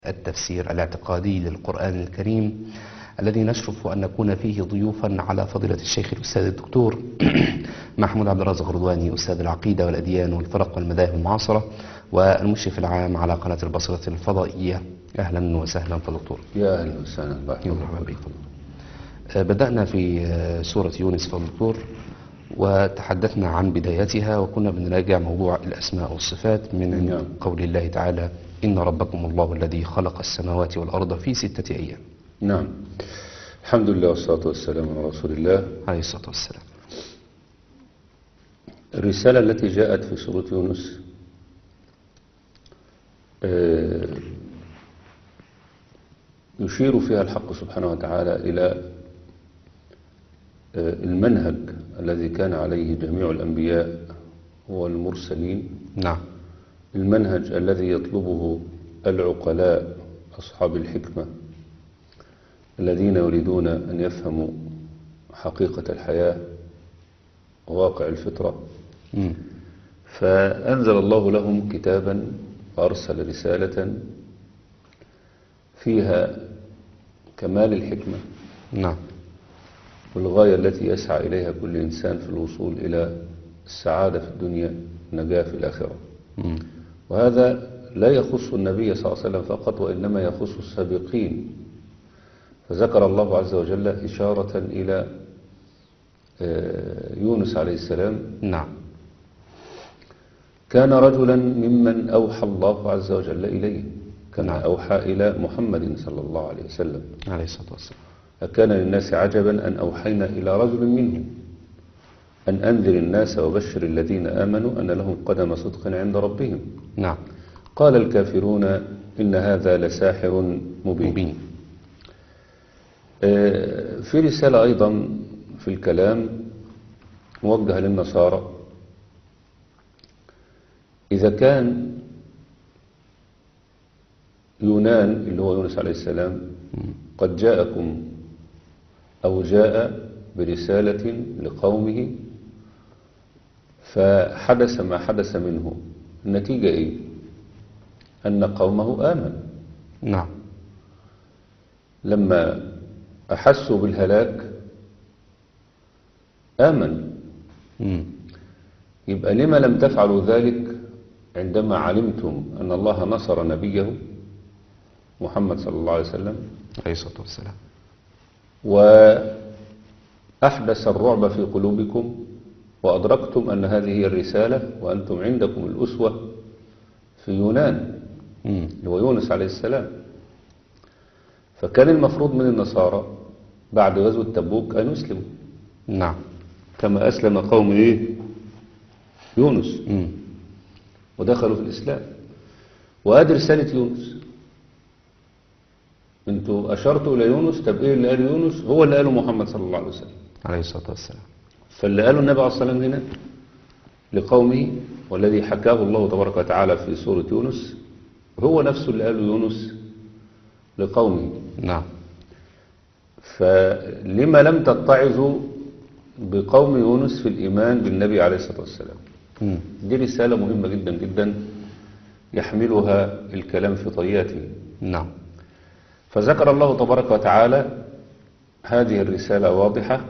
التفسير الاعتقادي للقرآن الكريم الذي نشرف أن نكون فيه ضيوفا على فضيلة الشيخ الأستاذ الدكتور محمود عبد الرازق رضواني أستاذ العقيدة والأديان والفرق والمذاهب المعاصرة والمشرف العام على قناة البصرة الفضائية أهلا وسهلا فدكتور يا اهلا وسهلا الله مرحبا بك آه، بدأنا في آه، سورة يونس فالدكتور وتحدثنا عن بدايتها وكنا بنراجع موضوع الأسماء والصفات من عند نعم. قول الله تعالى إن ربكم الله الذي خلق السماوات والأرض في ستة أيام نعم الحمد لله والصلاة والسلام على رسول الله عليه الصلاة والسلام الرسالة التي جاءت في سورة يونس آه، يشير فيها الحق سبحانه وتعالى إلى آه، المنهج الذي كان عليه جميع الأنبياء والمرسلين نعم المنهج الذي يطلبه العقلاء أصحاب الحكمة الذين يريدون أن يفهموا حقيقة الحياة وواقع الفطرة مم. فأنزل الله لهم كتابا وأرسل رسالة فيها كمال الحكمة نعم والغاية التي يسعى إليها كل إنسان في الوصول إلى السعادة في الدنيا النجاة في الآخرة مم. وهذا لا يخص النبي صلى الله عليه وسلم فقط وإنما يخص السابقين فذكر الله عز وجل إشارة إلى آه، يونس عليه السلام نعم كان رجلا ممن أوحى الله عز وجل إليه كما نعم. أوحى إلى محمد صلى الله عليه وسلم عليه الصلاة والسلام أكان للناس عجبا أن أوحينا إلى رجل منهم أن أنذر الناس وبشر الذين آمنوا أن لهم قدم صدق عند ربهم نعم قال الكافرون إن هذا لساحر مبين, مبين آه، في رسالة أيضا في الكلام موجهة للنصارى إذا كان يونان اللي هو يونس عليه السلام قد جاءكم أو جاء برسالة لقومه فحدث ما حدث منه النتيجة إيه أن قومه آمن نعم لما أحسوا بالهلاك آمنوا مم. يبقى لما لم تفعلوا ذلك عندما علمتم أن الله نصر نبيه محمد صلى الله عليه وسلم عليه الصلاة والسلام وأحدث الرعب في قلوبكم وأدركتم أن هذه هي الرسالة وأنتم عندكم الأسوة في يونان مم. اللي هو يونس عليه السلام فكان المفروض من النصارى بعد غزوة تبوك أن يسلموا نعم كما أسلم قوم إيه؟ يونس مم. ودخلوا في الإسلام وهذه رسالة يونس انتوا أشرتوا إلى يونس طب إيه اللي قال يونس هو اللي قاله محمد صلى الله عليه وسلم عليه الصلاة والسلام فاللي قاله النبي عليه الصلاة والسلام هنا لقومه والذي حكاه الله تبارك وتعالى في سورة يونس هو نفسه اللي قاله يونس لقومه نعم فلما لم تتعظوا بقوم يونس في الإيمان بالنبي عليه الصلاة والسلام مم. دي رسالة مهمة جدا جدا يحملها الكلام في طياته نعم فذكر الله تبارك وتعالى هذه الرسالة واضحة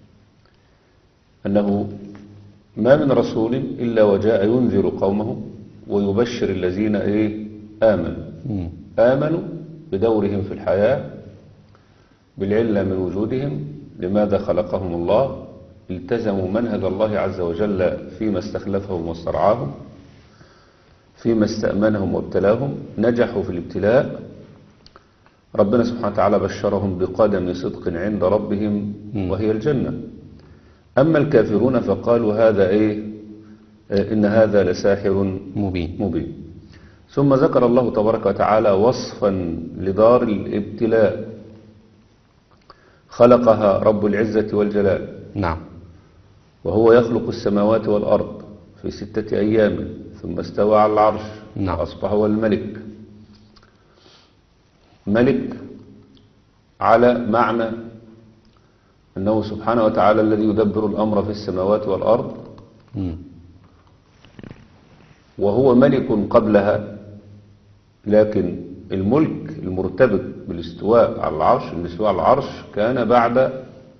أنه ما من رسول إلا وجاء ينذر قومه ويبشر الذين إيه آمنوا مم. آمنوا بدورهم في الحياة بالعلة من وجودهم لماذا خلقهم الله التزموا منهج الله عز وجل فيما استخلفهم واسترعاهم فيما استأمنهم وابتلاهم نجحوا في الابتلاء ربنا سبحانه وتعالى بشرهم بقدم صدق عند ربهم مم. وهي الجنة أما الكافرون فقالوا هذا إيه آه، إن هذا لساحر مبين مبين ثم ذكر الله تبارك وتعالى وصفا لدار الابتلاء خلقها رب العزة والجلال نعم وهو يخلق السماوات والأرض في ستة أيام ثم استوى على العرش نعم. وأصبح هو الملك ملك على معنى أنه سبحانه وتعالى الذي يدبر الأمر في السماوات والأرض مم. وهو ملك قبلها لكن الملك المرتبط بالاستواء على العرش الاستواء على العرش كان بعد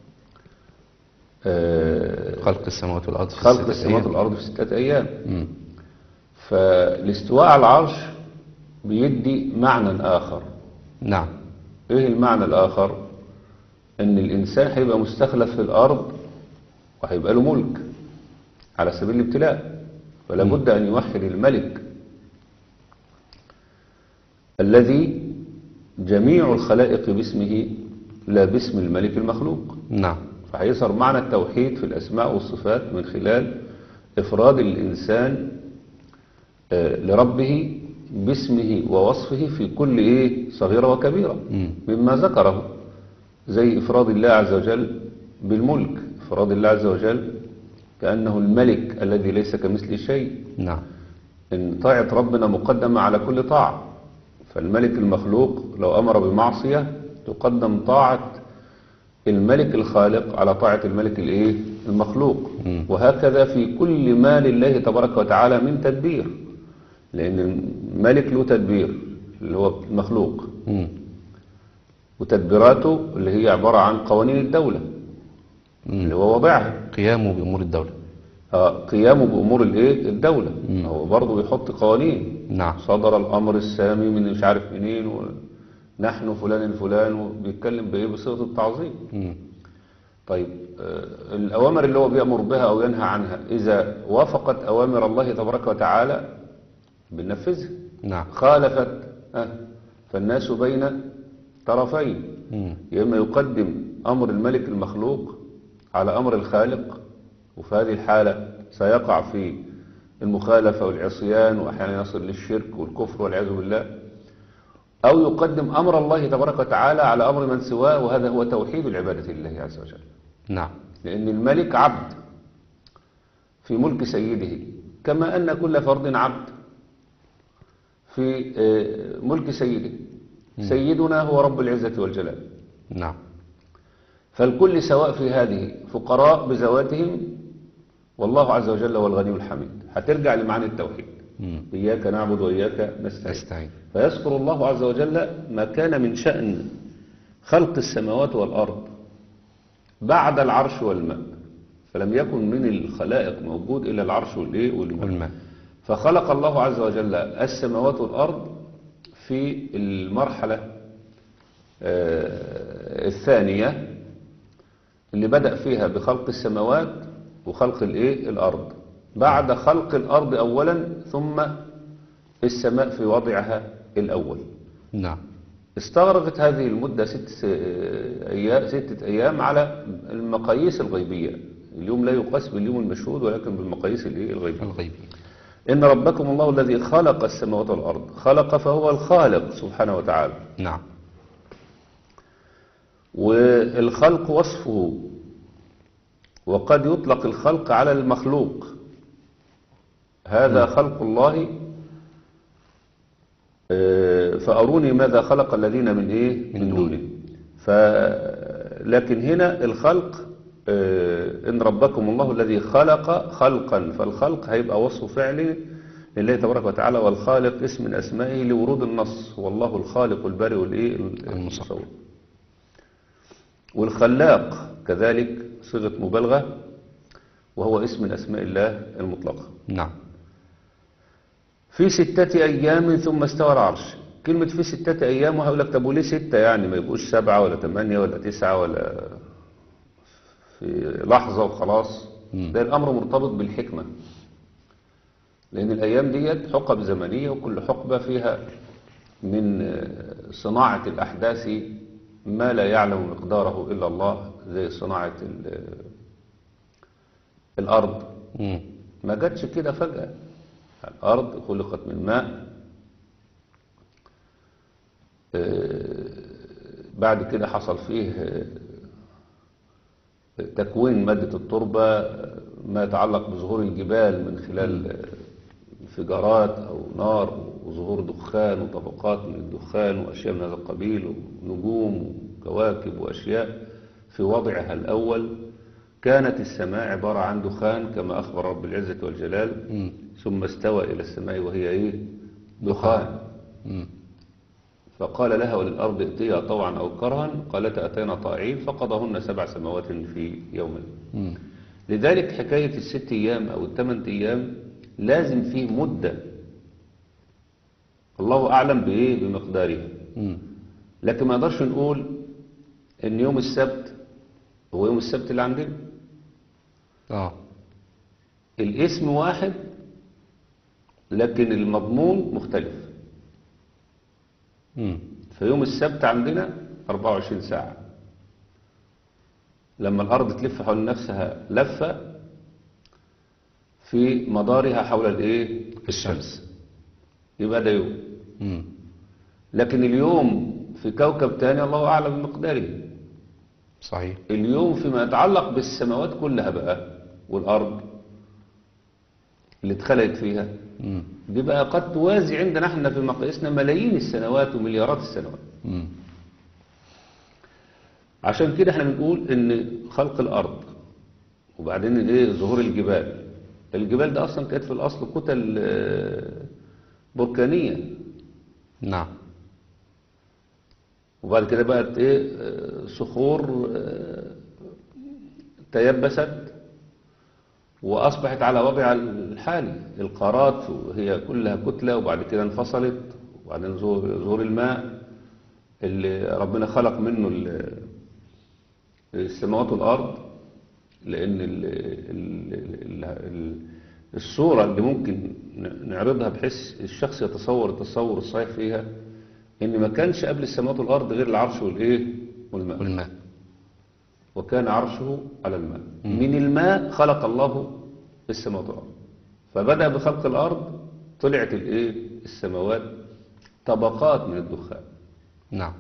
آه، خلق السماوات والأرض في خلق ستة السماوات أيام. والأرض في ستة أيام مم. فالاستواء على العرش بيدي معنى آخر نعم ايه المعنى الاخر ان الانسان هيبقى مستخلف في الارض وهيبقى له ملك على سبيل الابتلاء فلا بد ان يوحد الملك الذي جميع الخلائق باسمه لا باسم الملك المخلوق نعم فهيظهر معنى التوحيد في الأسماء والصفات من خلال إفراد الإنسان آه، لربه باسمه ووصفه في كل إيه صغيرة وكبيرة مم. مما ذكره زي إفراد الله عز وجل بالملك إفراد الله عز وجل كأنه الملك الذي ليس كمثله شيء نعم إن طاعة ربنا مقدمة على كل طاعة فالملك المخلوق لو أمر بمعصية تقدم طاعة الملك الخالق على طاعة الملك الإيه؟ المخلوق مم. وهكذا في كل ما لله تبارك وتعالى من تدبير لأن الملك له تدبير اللي هو المخلوق مم. وتدبيراته اللي هي عبارة عن قوانين الدولة اللي مم. هو وضعها قيامه بأمور الدولة آه، قيامه بأمور الإيه؟ الدولة مم. هو برضه بيحط قوانين نعم صدر الأمر السامي من مش عارف منين ونحن فلان الفلان وبيتكلم بإيه بصيغة التعظيم مم. طيب آه، الأوامر اللي هو بيأمر بها أو ينهى عنها إذا وافقت أوامر الله تبارك وتعالى بننفذها نعم خالفت آه، فالناس بين طرفين مم. يا إما يقدم أمر الملك المخلوق على أمر الخالق وفي هذه الحالة سيقع في المخالفة والعصيان وأحيانا يصل للشرك والكفر والعياذ بالله أو يقدم أمر الله تبارك وتعالى على أمر من سواه وهذا هو توحيد العبادة لله عز وجل نعم لأن الملك عبد في ملك سيده كما أن كل فرد عبد في آه، ملك سيده سيدنا هو رب العزة والجلال نعم فالكل سواء في هذه فقراء بذواتهم والله عز وجل هو الغني الحميد هترجع لمعنى التوحيد مم. إياك نعبد وإياك نستعين أستعين فيذكر الله عز وجل ما كان من شأن خلق السماوات والأرض بعد العرش والماء فلم يكن من الخلائق موجود إلا العرش والإيه والماء والماء فخلق الله عز وجل السماوات والأرض في المرحلة آه، الثانية اللي بدأ فيها بخلق السماوات وخلق الايه الأرض بعد خلق الأرض أولا ثم السماء في وضعها الأول نعم استغرقت هذه المدة ست أيام ستة أيام على المقاييس الغيبية اليوم لا يقاس باليوم المشهود ولكن بالمقاييس الإيه الغيبية الغيبي إن ربكم الله الذي خلق السماوات والأرض خلق فهو الخالق سبحانه وتعالى نعم والخلق وصفه وقد يطلق الخلق على المخلوق هذا خلق الله آه، فأروني ماذا خلق الذين من إيه من دونه ف لكن هنا الخلق آه، إن ربكم الله الذي خلق خلقا فالخلق هيبقى وصف فعلي لله تبارك وتعالى والخالق اسم من أسمائه لورود النص والله الخالق البارئ والإيه المصور. والخلاق كذلك صيغة مبالغة وهو اسم من أسماء الله المطلقة نعم في ستة أيام ثم استوى العرش كلمة في ستة أيام وهقول لك طب وليه ستة يعني ما يبقوش سبعة ولا ثمانية ولا تسعة ولا في لحظة وخلاص مم. ده الأمر مرتبط بالحكمة لأن الأيام ديت حقب زمنية وكل حقبة فيها من آه، صناعة الأحداث ما لا يعلم مقداره إلا الله زي صناعة ال- الأرض مم. ما جاتش كده فجأة الأرض خلقت من ماء آه، بعد كده حصل فيه آه، تكوين مادة التربة آه، ما يتعلق بظهور الجبال من خلال آه، انفجارات أو نار وظهور دخان وطبقات من الدخان وأشياء من هذا القبيل ونجوم وكواكب وأشياء في وضعها الأول كانت السماء عبارة عن دخان كما أخبر رب العزة والجلال مم. ثم استوى إلى السماء وهي إيه دخان مم. فقال لها وللأرض ائتيا طوعا أو كرها قالتا أتينا طائعين فقضاهن سبع سماوات في يومين مم. لذلك حكاية الست أيام أو الثمان أيام لازم فيه مدة الله أعلم بإيه بمقدارها مم. لكن ما نقدرش نقول إن يوم السبت هو يوم السبت اللي عندنا اه الاسم واحد لكن المضمون مختلف مم. فيوم السبت عندنا 24 ساعة لما الأرض تلف حول نفسها لفة في مدارها حول الإيه؟ الشمس يبقى ده يوم مم. لكن اليوم في كوكب تاني الله أعلم بمقداره صحيح اليوم فيما يتعلق بالسماوات كلها بقى والأرض اللي اتخلقت فيها مم. دي بقى قد توازي عندنا احنا في مقاييسنا ملايين السنوات ومليارات السنوات مم. عشان كده احنا بنقول ان خلق الارض وبعدين ايه ظهور الجبال الجبال ده اصلا كانت في الاصل كتل آه، بركانيه نعم وبعد كده بقت ايه آه، صخور آه، تيبست واصبحت على وضعها الحالي القارات هي كلها كتله وبعد كده انفصلت وبعدين ظهور ظهور الماء اللي ربنا خلق منه ال- السماوات والارض لان ال ال ال ال الصوره اللي ممكن ن- نعرضها بحيث الشخص يتصور التصور الصحيح فيها ان ما كانش قبل السماوات والارض غير العرش والايه والماء والماء وكان عرشه على الماء من الماء خلق الله السماوات والارض فبدا بخلق الارض طلعت الايه السماوات طبقات من الدخان نعم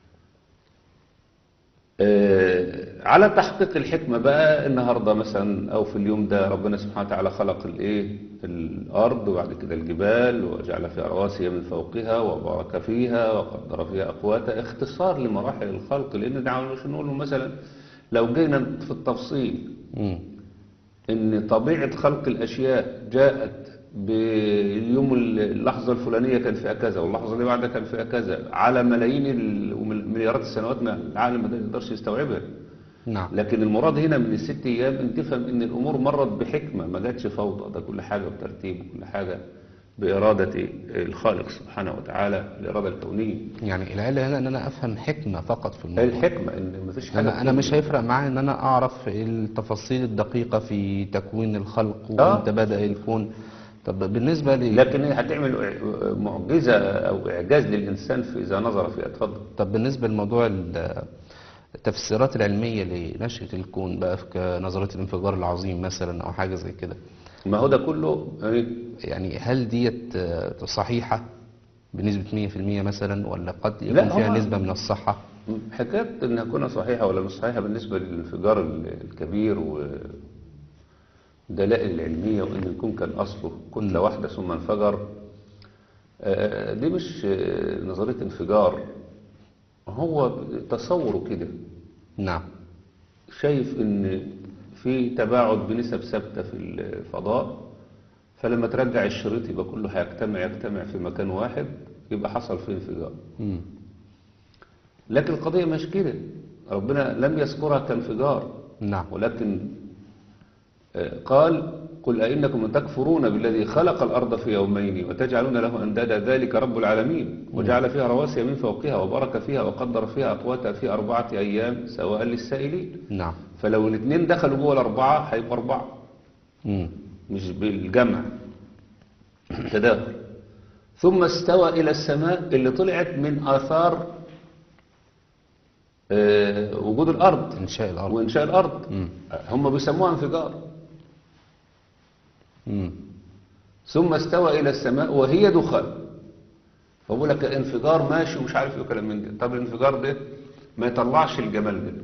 آه، على تحقيق الحكمة بقى النهاردة مثلا أو في اليوم ده ربنا سبحانه وتعالى خلق الإيه الأرض وبعد كده الجبال وجعل فيها رواسي من فوقها وبارك فيها وقدر فيها أقواتها اختصار لمراحل الخلق لأن ده مش نقول مثلا لو جينا في التفصيل مم. ان طبيعة خلق الاشياء جاءت باليوم اللحظة الفلانية كان فيها كذا واللحظة اللي بعدها كان فيها كذا على ملايين ال- ومليارات السنوات ما العالم ما يقدرش يستوعبها نعم لكن المراد هنا من الست ايام ان تفهم ان الامور مرت بحكمة ما جاتش فوضى ده كل حاجة بترتيب كل حاجة بإرادة الخالق سبحانه وتعالى الإرادة الكونية يعني العلة هنا ان انا افهم حكمة فقط في الموضوع الحكمة ان مفيش حاجة انا انا مش هيفرق معايا ان انا اعرف التفاصيل الدقيقة في تكوين الخلق آه. وامتى بدأ الكون طب بالنسبة لي لكن هي هتعمل معجزة أو إعجاز للإنسان في إذا نظر فيها اتفضل طب بالنسبة لموضوع ال- التفسيرات العلمية لنشأة الكون بقى في كنظرية الانفجار العظيم مثلا أو حاجة زي كده ما هو ده كله يعني يعني هل ديت آه، صحيحة بنسبة 100% مثلا ولا قد لا، يكون فيها هو- نسبة من الصحة حكاية إنها تكون صحيحة ولا مش صحيحة بالنسبة للانفجار ال- الكبير والدلائل العلمية وإن الكون كان أصله كتلة واحدة ثم انفجر آه، دي مش آه، نظرية انفجار هو تصوره كده نعم شايف ان في تباعد بنسب ثابته في الفضاء فلما ترجع الشريط يبقى كله هيجتمع يجتمع في مكان واحد يبقى حصل فيه انفجار مم. لكن القضيه مش كده ربنا لم يذكرها كانفجار نعم ولكن آه، قال قل أئنكم تكفرون بالذي خلق الأرض في يومين وتجعلون له أندادا ذلك رب العالمين وجعل فيها رواسي من فوقها وبارك فيها وقدر فيها أقواتها في أربعة أيام سواء للسائلين نعم فلو الاثنين دخلوا جوه الأربعة هيبقوا أربعة مم. مش بالجمع تداخل ثم استوى إلى السماء اللي طلعت من آثار آه، وجود الأرض إنشاء الأرض وإنشاء الأرض مم. هم بيسموها انفجار مم. ثم استوى إلى السماء وهي دخان فبقول لك الانفجار ماشي ومش عارف ايه كلام من ده طب الانفجار ده ما يطلعش الجمال ده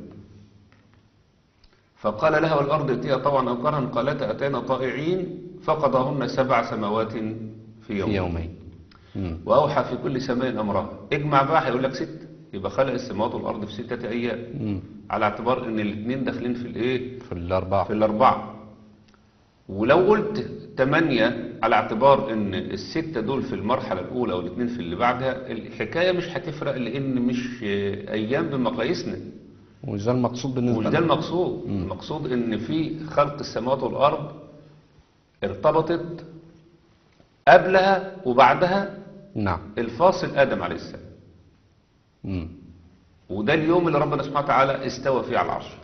فقال لها والأرض ائتيا طوعا أو كرها قالتا أتينا طائعين فقضاهن سبع سماوات في يوم في يومين مم. وأوحى في كل سماء أمرها اجمع بقى هيقول لك ست يبقى خلق السماوات والأرض في ستة أيام مم. على اعتبار إن الاثنين داخلين في الإيه في الأربعة في الأربعة ولو قلت تمانية على اعتبار ان الستة دول في المرحلة الاولى والاثنين في اللي بعدها الحكاية مش هتفرق لان مش آه، ايام بمقاييسنا ومش ده المقصود بالنسبة مش ده لنا المقصود المقصود ان في خلق السماوات والارض ارتبطت قبلها وبعدها نعم الفاصل ادم عليه السلام مم. وده اليوم اللي ربنا سبحانه وتعالى استوى فيه على العرش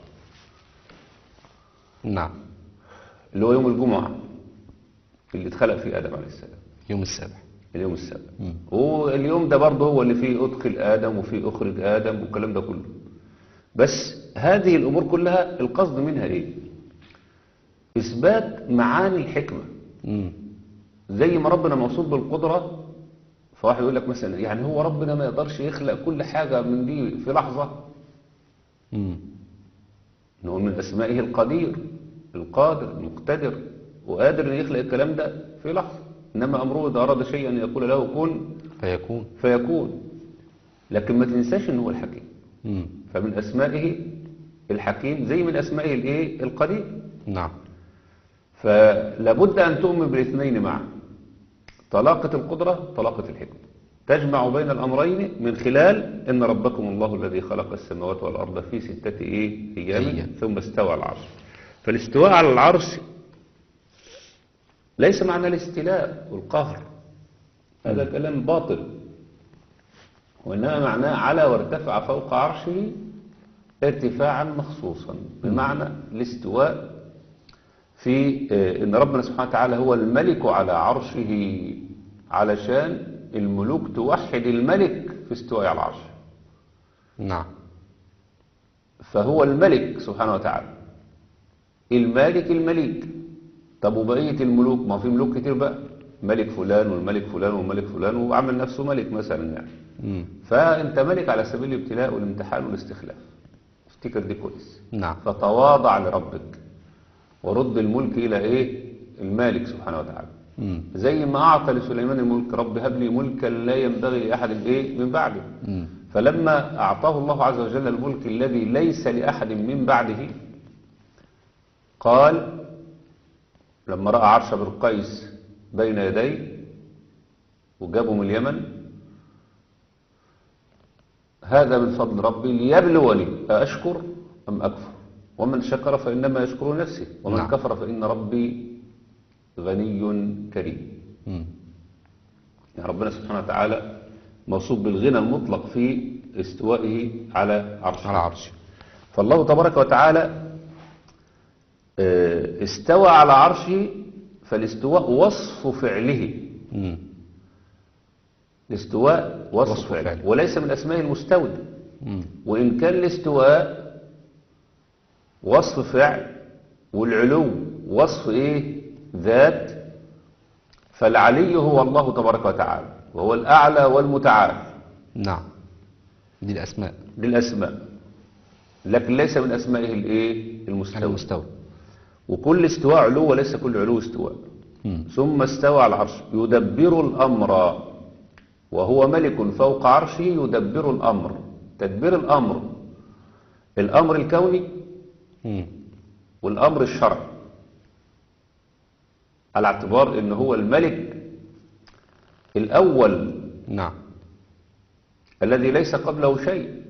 نعم اللي هو يوم الجمعة اللي اتخلق فيه ادم عليه السلام يوم السابع اليوم السابع مم. واليوم ده برضه هو اللي فيه ادخل ادم وفيه اخرج ادم والكلام ده كله بس هذه الامور كلها القصد منها ايه اثبات معاني الحكمه مم. زي ما ربنا موصوف بالقدره فواحد يقول لك مثلا يعني هو ربنا ما يقدرش يخلق كل حاجه من دي في لحظه مم. نقول من اسمائه القدير القادر المقتدر وقادر ان يخلق الكلام ده في لحظه انما امره اذا اراد شيئا ان يقول له كن فيكون فيكون لكن ما تنساش ان هو الحكيم مم. فمن اسمائه الحكيم زي من اسمائه الايه القدير نعم فلابد ان تؤمن بالاثنين معا طلاقه القدره طلاقه الحكمه تجمع بين الامرين من خلال ان ربكم الله الذي خلق السماوات والارض في سته ايه ايام أيام. ثم استوى على العرش فالاستواء على العرش ليس معنى الاستيلاء والقهر هذا كلام باطل وإنما معناه على وارتفع فوق عرشه ارتفاعا مخصوصا بمعنى الاستواء في آه، ان ربنا سبحانه وتعالى هو الملك على عرشه علشان الملوك توحد الملك في استواء على العرش نعم فهو الملك سبحانه وتعالى المالك المليك طب وبقية الملوك ما في ملوك كتير بقى ملك فلان والملك فلان والملك فلان وعمل نفسه ملك مثلا يعني مم. فانت ملك على سبيل الابتلاء والامتحان والاستخلاف افتكر دي كويس نعم فتواضع لربك ورد الملك الى ايه المالك سبحانه وتعالى مم. زي ما اعطى لسليمان الملك رب هب لي ملكا لا ينبغي لاحد ايه من بعده مم. فلما اعطاه الله عز وجل الملك الذي ليس لاحد من بعده قال لما راى عرش بالقيس بين يديه وجابه من اليمن هذا من فضل ربي ليبلوني أأشكر أم أكفر ومن شكر فإنما يشكر نفسه ومن نعم. كفر فإن ربي غني كريم مم. يعني ربنا سبحانه وتعالى موصوف بالغنى المطلق في استوائه على عرشه على عرشه فالله تبارك وتعالى آه، استوى على عرشه فالاستواء وصف فعله مم. الاستواء وصف, وصف فعله. فعله. وليس من أسماء المستوي مم. وإن كان الاستواء وصف فعل والعلو وصف إيه ذات فالعلي هو الله تبارك وتعالى وهو الأعلى والمتعال نعم دي الأسماء للأسماء لكن ليس من أسمائه الإيه على المستوى المستوى وكل استواء علو وليس كل علو استواء مم. ثم استوى على العرش يدبر الأمر وهو ملك فوق عرشه يدبر الأمر تدبير الأمر الأمر الكوني مم. والأمر الشرعي على اعتبار ان هو الملك الأول نعم الذي ليس قبله شيء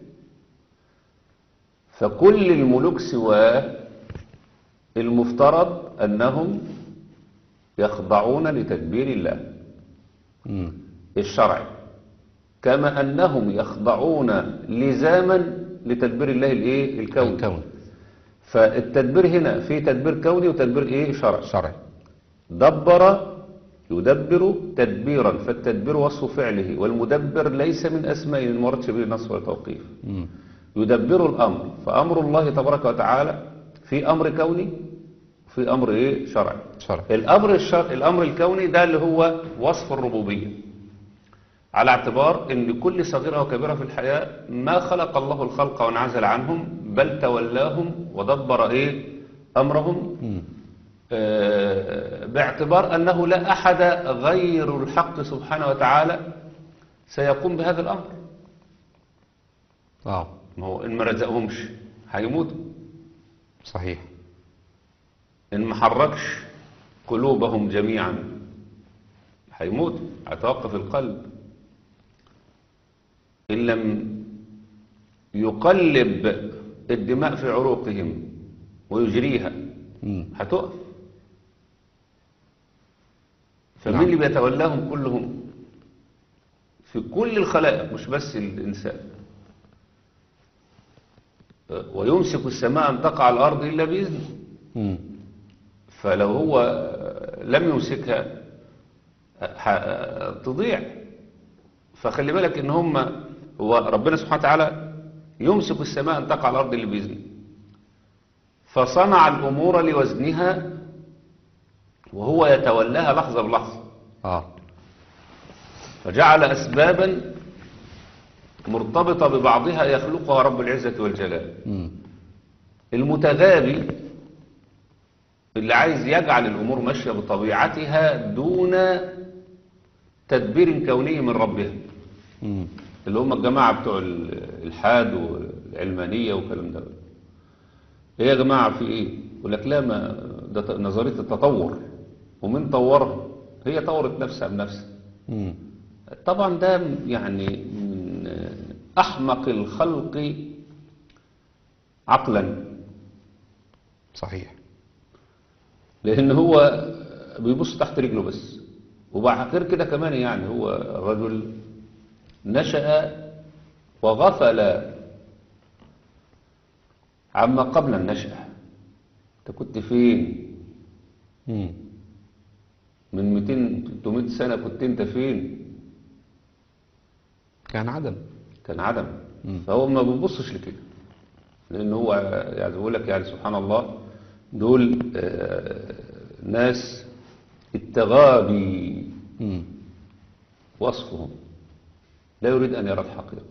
فكل الملوك سواه المفترض أنهم يخضعون لتدبير الله مم. الشرعي كما أنهم يخضعون لزاما لتدبير الله الايه الكوني الكون فالتدبير هنا في تدبير كوني وتدبير ايه شرعي شرعي دبر يدبر تدبيرا فالتدبير وصف فعله والمدبر ليس من أسماء المرتش به النص والتوقيف مم. يدبر الأمر فأمر الله تبارك وتعالى في أمر كوني في أمر إيه شرعي شرعي الأمر, الشر... الأمر الكوني ده اللي هو وصف الربوبية على اعتبار ان كل صغيرة وكبيرة في الحياة ما خلق الله الخلق وانعزل عنهم بل تولاهم ودبر ايه امرهم مم. آه، باعتبار أنه لا أحد غير الحق سبحانه وتعالى سيقوم بهذا الأمر اه ما هو إن ما رزقهمش هيموتوا صحيح إن ما حركش قلوبهم جميعا هيموت هيتوقف القلب إن لم يقلب الدماء في عروقهم ويجريها مم. هتقف فمين نعم. اللي بيتولاهم كلهم في كل الخلائق مش بس الإنسان ويمسك السماء أن تقع على الأرض إلا بإذنه مم. فلو هو لم يمسكها ح- تضيع فخلي بالك ان هم هو ربنا سبحانه وتعالى يمسك السماء ان تقع على الارض اللي باذنه فصنع الامور لوزنها وهو يتولاها لحظه بلحظه اه فجعل اسبابا مرتبطه ببعضها يخلقها رب العزه والجلال مم. المتغابي اللي عايز يجعل الأمور ماشية بطبيعتها دون تدبير كوني من ربها مم. اللي هم الجماعة بتوع ال- الحاد والعلمانية والكلام ده ايه يا جماعة في ايه يقول لك لا ما ده ت- نظرية التطور ومن طورها هي طورت نفسها بنفسها مم. طبعا ده يعني من أحمق الخلق عقلا صحيح لان هو بيبص تحت رجله بس وبعد غير كده كمان يعني هو رجل نشأ وغفل عما قبل النشأة انت كنت فين مم. من 200 300 سنة كنت انت فين كان عدم كان عدم مم. فهو ما بيبصش لكده لان هو يعني بيقول لك يعني سبحان الله دول آه، ناس التغابي مم. وصفهم لا يريد أن يرى الحقيقة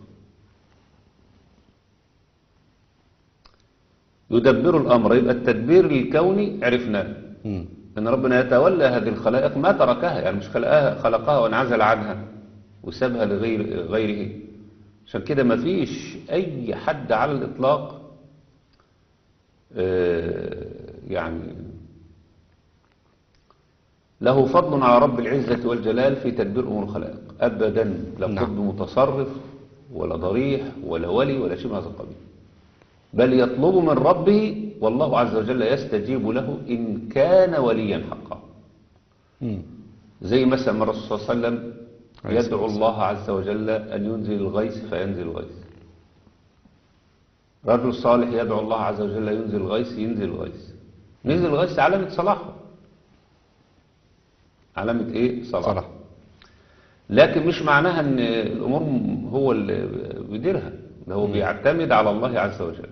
يدبر الأمر يبقى التدبير الكوني عرفناه مم. أن ربنا يتولى هذه الخلائق ما تركها يعني مش خلقها, خلقها وانعزل عنها وسابها لغير غيره عشان كده ما فيش أي حد على الإطلاق آه، يعني له فضل على رب العزة والجلال في تدبير أمور الخلائق أبدا لا نعم. قطب متصرف ولا ضريح ولا ولي ولا شيء من هذا القبيل بل يطلب من ربه والله عز وجل يستجيب له إن كان وليا حقا مم. زي مثلا ما الرسول صلى الله عليه وسلم عليه الصلاة يدعو الله عز وجل أن ينزل الغيث فينزل الغيث رجل صالح يدعو الله عز وجل ينزل الغيث ينزل الغيث نزل الغيث علامة صلاحه علامة ايه صلاح, صلاح. لكن مش معناها ان الامور هو اللي بيديرها ده هو بيعتمد على الله عز وجل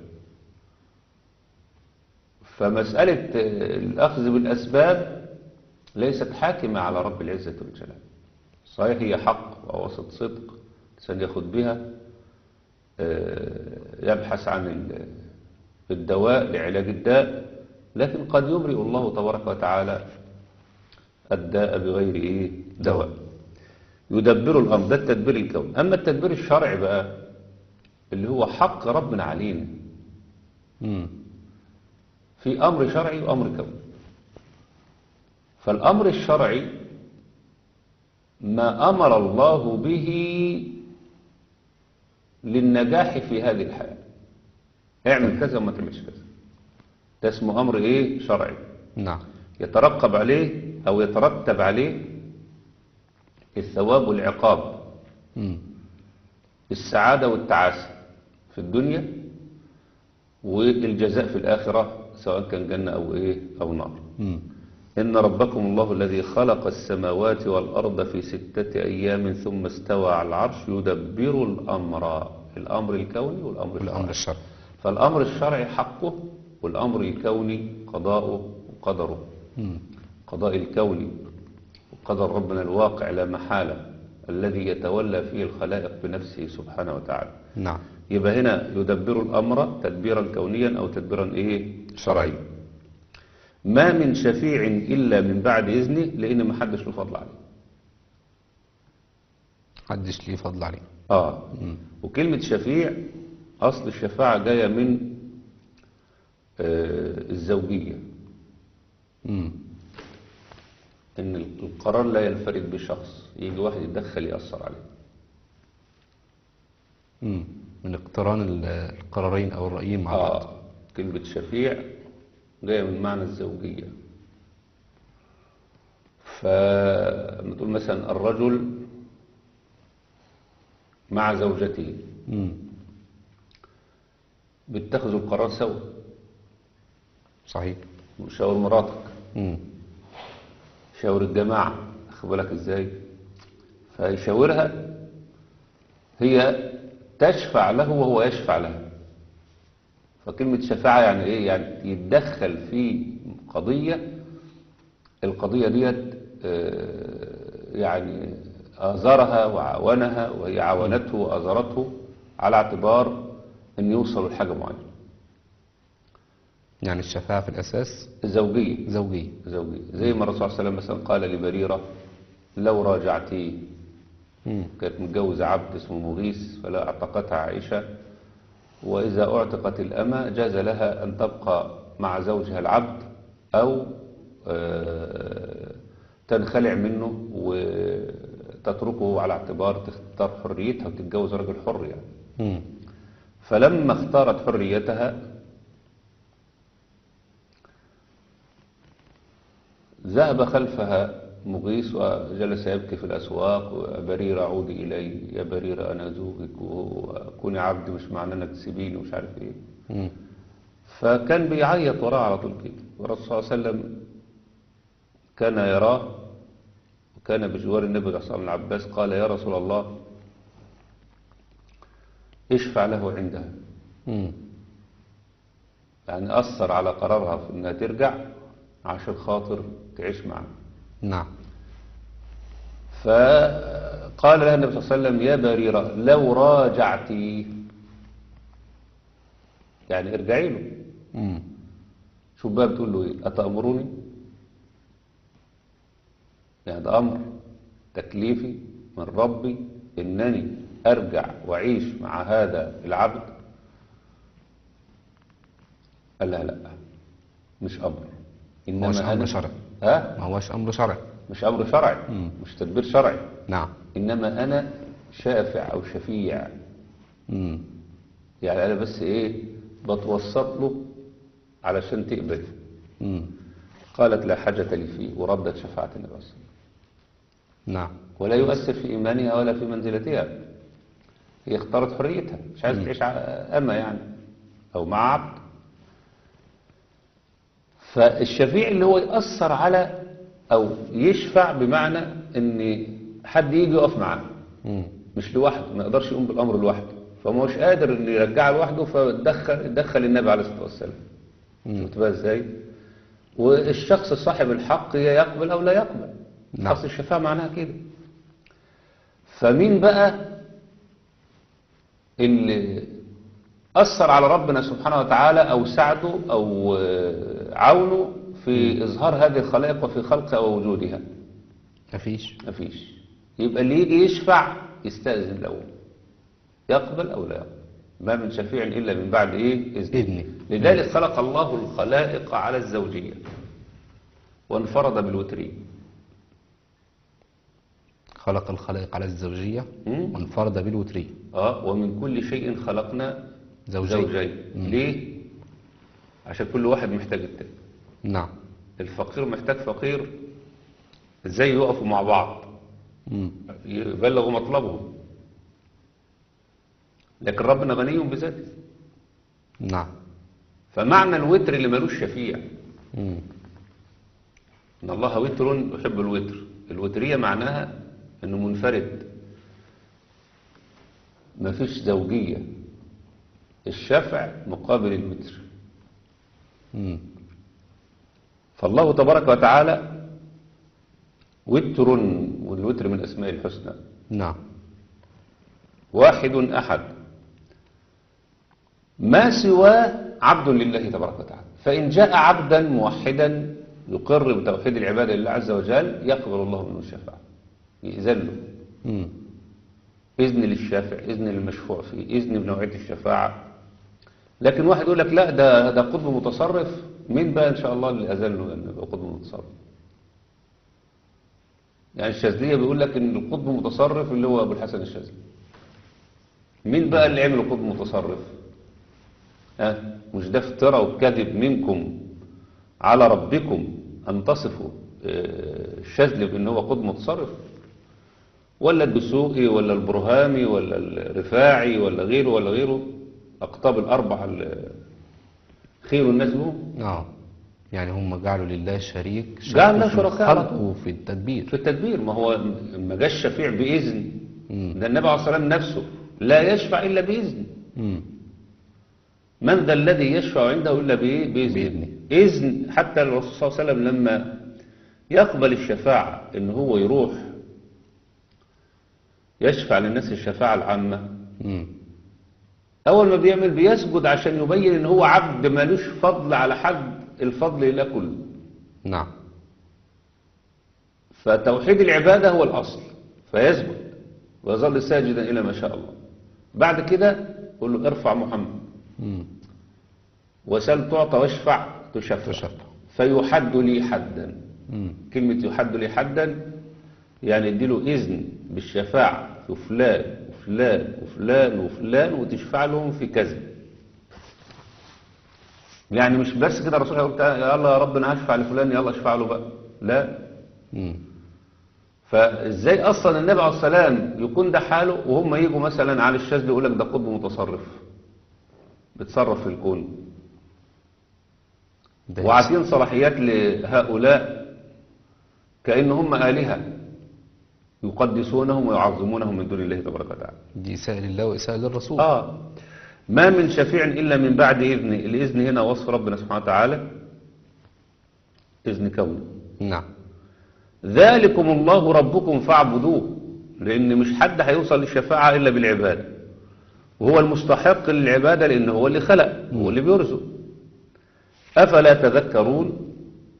فمسألة الأخذ بالأسباب ليست حاكمة على رب العزة والجلال صحيح هي حق ووسط صدق الإنسان ياخد بها آه، يبحث عن ال- الدواء لعلاج الداء لكن قد يبرئ الله تبارك وتعالى الداء بغير إيه دواء يدبر الأمر ده التدبير الكوني أما التدبير الشرعي بقى اللي هو حق ربنا علينا مم. في أمر شرعي وأمر كوني فالأمر الشرعي ما أمر الله به للنجاح في هذه الحياة اعمل كذا وما تعملش كذا ده اسمه أمر إيه شرعي نعم يترقب عليه أو يترتب عليه الثواب والعقاب مم. السعادة والتعاسة في الدنيا والجزاء في الآخرة سواء كان جنة أو إيه أو نار مم. إن ربكم الله الذي خلق السماوات والأرض في ستة أيام ثم استوى على العرش يدبر الأمر الأمر الكوني والأمر الأمر الشرعي الشرعي فالأمر الشرعي حقه والأمر الكوني قضاؤه وقدره مم. قضاء الكوني وقدر ربنا الواقع لا محالة الذي يتولى فيه الخلائق بنفسه سبحانه وتعالى نعم يبقى هنا يدبر الأمر تدبيرا كونيا أو تدبيرا إيه شرعيا ما من شفيع إلا من بعد إذنه لأن ما حدش له فضل عليه محدش ليه فضل عليه آه مم. وكلمة شفيع أصل الشفاعة جاية من آه الزوجية مم. ان القرار لا ينفرد بشخص يجي واحد يتدخل يأثر عليه مم. من اقتران ال- القرارين أو الرأيين مع بعض آه كلمة شفيع جاية من معنى الزوجية فلما تقول مثلا الرجل مع زوجته مم. بتاخذوا القرار سوا صحيح شاور مراتك مم. شاور الجماعة أخد بالك إزاي فيشاورها هي تشفع له وهو يشفع لها فكلمة شفاعة يعني إيه يعني يتدخل في قضية القضية ديت آه، يعني آزرها وعاونها وهي عاونته وآزرته على اعتبار أن يوصلوا لحاجة معينة يعني الشفاعة في الأساس زوجية زوجية زوجية زي ما الرسول صلى الله عليه وسلم مثلا قال لبريرة لو راجعتيه مم. كانت متجوزة عبد اسمه مغيث فلا اعتقتها عائشة وإذا اعتقت الأمة جاز لها أن تبقى مع زوجها العبد أو آه، تنخلع منه وتتركه على اعتبار تختار حريتها وتتجوز رجل حر يعني مم. فلما اختارت حريتها ذهب خلفها مغيث وجلس يبكي في الأسواق وبريرة عودي إلي يا بريرة أنا زوجك وكوني عبد مش معنى أنك تسيبيني ومش عارف إيه مم. فكان بيعيط وراه على طول كده والرسول صلى الله عليه وسلم كان يراه وكان بجوار النبي صلى الله عليه وسلم العباس قال يا رسول الله اشفع له عندها مم. يعني أثر على قرارها في أنها ترجع عشان خاطر تعيش معه نعم فقال لها النبي صلى الله عليه وسلم يا بريرة لو راجعتي يعني ارجعي له مم. شوف بقى بتقول له ايه أتأمروني يعني ده أمر تكليفي من ربي إنني أرجع وأعيش مع هذا العبد قال لها لا مش أمر هوش أمر أنا- شرعي. ها ما هوش أمر شرعي مش أمر شرعي مم. مش تدبير شرعي نعم إنما أنا شافع أو شفيع مم. يعني أنا بس إيه بتوسط له علشان تقبل مم. قالت لا حاجة لي فيه وردت شفاعة النبي صلى الله عليه وسلم نعم ولا يؤثر في إيمانها ولا في منزلتها هي اختارت حريتها مش عايزة تعيش ع- أما يعني أو مع عبد فالشفيع اللي هو يأثر على أو يشفع بمعنى إن حد يجي يقف معاه مم. مش لوحده ما يقدرش يقوم بالأمر لوحده فما هوش قادر إنه يرجعه لوحده فدخل دخل النبي عليه الصلاة والسلام مم. شفت بقى إزاي والشخص صاحب الحق يا يقبل أو لا يقبل نعم. خاص الشفاعة معناها كده فمين بقى اللي أثر على ربنا سبحانه وتعالى أو ساعده أو آه، عاونه في إظهار هذه الخلائق وفي خلقها ووجودها مفيش مفيش يبقى اللي يجي يشفع يستأذن الأول يقبل أو لا يقبل ما من شفيع إلا من بعد إيه إذن إذنه. لذلك خلق الله الخلائق على الزوجية وانفرد بالوترية خلق الخلائق على الزوجية مم. وانفرد بالوترية اه ومن كل شيء خلقنا زوجين. زوجين ليه عشان كل واحد محتاج التاني نعم الفقير محتاج فقير ازاي يقفوا مع بعض مم. يبلغوا مطلبهم لكن ربنا غني بذاته نعم فمعنى الوتر اللي ملوش شفيع مم. ان الله وتر يحب الوتر الوترية معناها انه منفرد مفيش زوجية الشفع مقابل الوتر مم. فالله تبارك وتعالى وتر والوتر من اسماء الحسنى نعم واحد احد ما سواه عبد لله تبارك وتعالى فإن جاء عبدا موحدا يقر بتوحيد العبادة لله عز وجل يقبل الله منه الشفاعة يأذن له مم. إذن للشافع إذن للمشفوع فيه إذن بنوعية الشفاعة لكن واحد يقول لك لا ده ده قطب متصرف مين بقى إن شاء الله اللي أذن له أن يبقى قطب متصرف يعني الشاذلية بيقول لك ان القطب متصرف اللي هو ابو الحسن الشاذلي مين بقى اللي عمل قطب متصرف ها مش ده افتراء وكذب منكم على ربكم ان تصفوا آه، الشاذلي بان هو قطب متصرف ولا الدسوقي ولا البرهامي ولا الرفاعي ولا غيره ولا غيره اقطاب الاربعه اللي خير الناس بهم اه يعني هم جعلوا لله شريك جعل له شركوا في شركاء على الخلق وفي التدبير في التدبير ما هو ما جاش شفيع باذن مم. ده النبي عليه الصلاه والسلام نفسه لا يشفع الا باذن مم. من ذا الذي يشفع عنده إلا بإيه؟ بإذن بإذنه. إذن حتى الرسول صلى الله عليه وسلم لما يقبل الشفاعة إن هو يروح يشفع للناس الشفاعة العامة مم. أول ما بيعمل بيسجد عشان يبين إن هو عبد مالوش فضل على حد الفضل لله كله نعم فتوحيد العبادة هو الأصل فيسجد ويظل ساجدا إلى ما شاء الله بعد كده يقول له ارفع محمد مم. وسل تعطى واشفع تشفع تشفع. فيحد لي حدا مم. كلمة يحد لي حدا يعني يديله إذن بالشفاعة في فلان وفلان وفلان وفلان وتشفع لهم في كذا يعني مش بس كده الرسول هيقول تعالى يلا يا رب انا هشفع لفلان يلا اشفع له بقى لا مم. فازاي اصلا النبي عليه السلام يكون ده حاله وهم يجوا مثلا على الشاذ يقول لك ده قطب متصرف بتصرف في الكون ده وعاطين صلاحيات لهؤلاء كأن هم آلهة يقدسونهم ويعظمونهم من دون الله تبارك وتعالى دي إساءة لله وإساءة للرسول آه ما من شفيع إلا من بعد إذنه الإذن هنا وصف ربنا سبحانه وتعالى إذن كونه نعم ذلكم الله ربكم فاعبدوه لأن مش حد هيوصل للشفاعة إلا بالعبادة وهو المستحق للعبادة لأنه هو اللي خلق هو اللي بيرزق أفلا تذكرون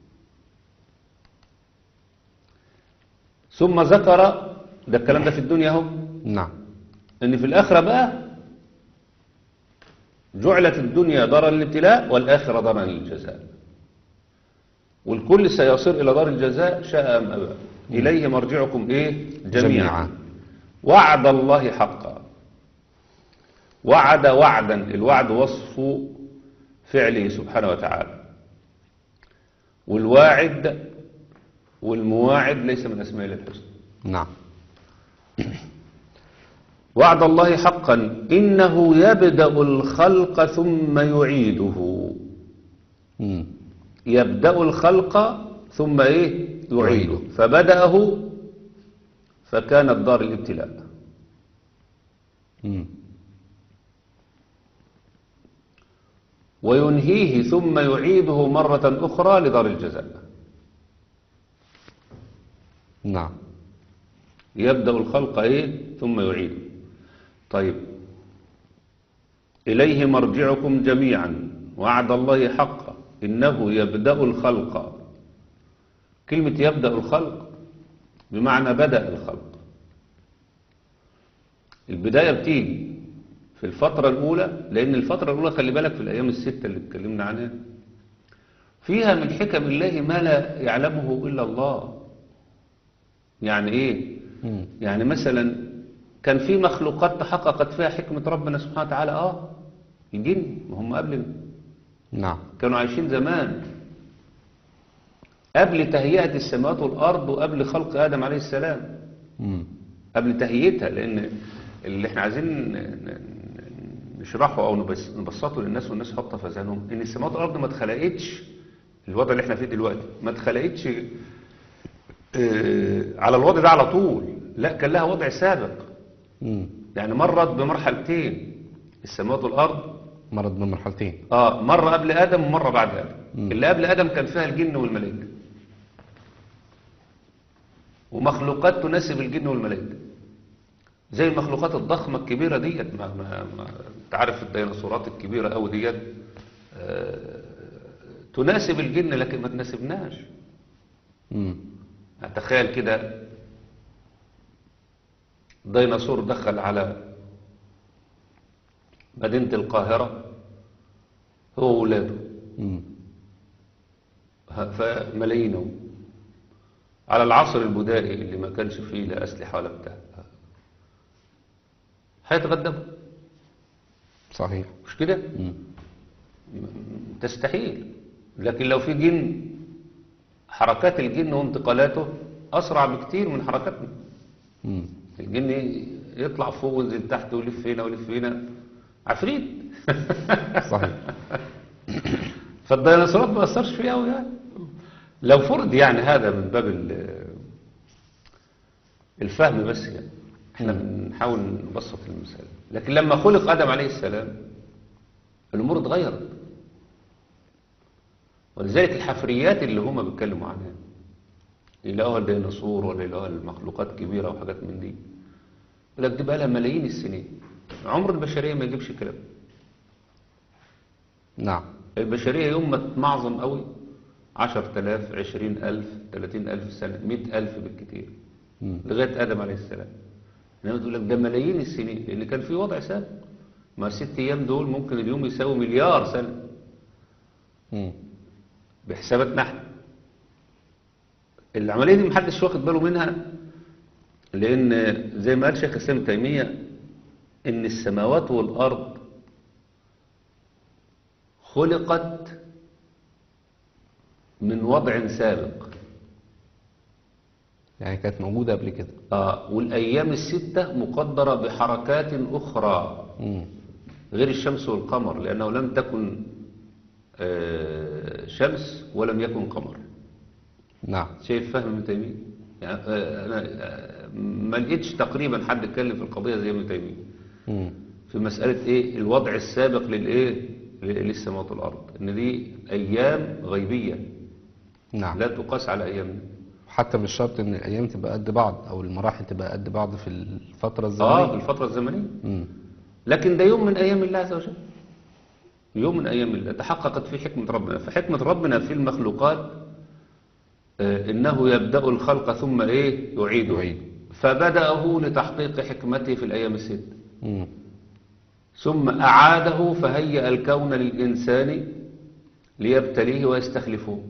ثم ذكر ده الكلام ده في الدنيا اهو نعم ان في الاخره بقى جعلت الدنيا دارا للابتلاء والاخره دارا للجزاء والكل سيصير الى دار الجزاء شاء ام ابى اليه مرجعكم ايه جميعا, جميعاً. جميعا. وعد الله حقا وعد وعدا الوعد وصف فعله سبحانه وتعالى والواعد والمواعد ليس من اسماء الله الحسنى نعم وعد الله حقا إنه يبدأ الخلق ثم يعيده مم. يبدأ الخلق ثم إيه يعيده يعيده. فبدأه فكانت دار الابتلاء مم. وينهيه ثم يعيده مرة أخرى لدار الجزاء نعم يبدأ الخلق إيه ثم يعيده طيب إليه مرجعكم جميعا وعد الله حقا إنه يبدأ الخلق كلمة يبدأ الخلق بمعنى بدأ الخلق البداية بتيجي في الفترة الأولى لأن الفترة الأولى خلي بالك في الأيام الستة اللي اتكلمنا عنها فيها من حكم الله ما لا يعلمه إلا الله يعني إيه مم. يعني مثلا كان في مخلوقات تحققت فيها حكمة ربنا سبحانه وتعالى اه الجن وهم قبلنا نعم كانوا عايشين زمان قبل تهيئة السماوات والأرض وقبل خلق آدم عليه السلام مم. قبل تهيئتها لأن اللي احنا عايزين ن- ن- نشرحه أو نبس- نبسطه للناس والناس حاطة في ذهنهم إن السماوات والأرض ما اتخلقتش الوضع اللي احنا فيه دلوقتي ما اتخلقتش آه، على الوضع ده على طول لا كان لها وضع سابق مم. يعني مرت بمرحلتين السماوات والأرض مرض من مرحلتين اه مرة قبل آدم ومرة بعد آدم مم. اللي قبل آدم كان فيها الجن والملائكة ومخلوقات تناسب الجن والملائكة زي المخلوقات الضخمة الكبيرة ديت ما ما ما انت عارف الديناصورات الكبيرة قوي ديت آه، تناسب الجن لكن ما تناسبناش مم. تخيل كده ديناصور دخل على مدينة القاهرة هو وولاده مم. ه- فملايينهم على العصر البدائي اللي ما كانش فيه لا أسلحة ولا بتاع هيتغدبوا صحيح مش كده؟ مم. تستحيل لكن لو في جن حركات الجن وانتقالاته أسرع بكتير من حركاتنا مم. الجن يطلع فوق وينزل تحت ويلف هنا ويلف هنا عفريت صحيح فالديناصورات ما أثرش فيها أوي يعني لو فرض يعني هذا من باب ال- الفهم بس يعني احنا بنحاول نبسط المسألة لكن لما خلق آدم عليه السلام الأمور اتغيرت ولذلك الحفريات اللي هما بيتكلموا عنها يلاقوها الديناصور ولا يلاقوها المخلوقات كبيرة وحاجات من دي يقول لك دي بقى لها ملايين السنين عمر البشرية ما يجيبش كلام نعم البشرية يوم ما تتمعظم قوي عشر تلاف عشرين ألف تلاتين ألف سنة مئة ألف بالكتير مم. لغاية آدم عليه السلام إنما تقول لك ده ملايين السنين لأن كان في وضع سابق ما الست أيام دول ممكن اليوم يساوي مليار سنة مم. بحساباتنا احنا العملية دي محدش واخد باله منها لأن زي ما قال شيخ الإسلام ابن تيمية إن السماوات والأرض خلقت من وضع سابق يعني كانت موجودة قبل كده آه والأيام الستة مقدرة بحركات أخرى مم. غير الشمس والقمر لأنه لم تكن آه، شمس ولم يكن قمر نعم شايف فهم ابن تيمية يعني آه، أنا آه، ما لقيتش تقريبا حد اتكلم في القضية زي ابن تيمية مم. في مسألة إيه الوضع السابق للإيه ل- للسماوات والأرض إن دي أيام غيبية نعم لا تقاس على أيامنا حتى مش شرط ان الايام تبقى قد بعض او المراحل تبقى قد بعض في الفترة آه الزمنية في الفترة الزمنية مم. لكن ده يوم من أيام الله عز وجل يوم من أيام الله تحققت فيه حكمة ربنا فحكمة ربنا في المخلوقات آه، إنه يبدأ الخلق ثم إيه يعيده يعيد. فبدأه لتحقيق حكمته في الأيام الست مم. ثم أعاده فهيأ الكون للإنسان ليبتليه ويستخلفه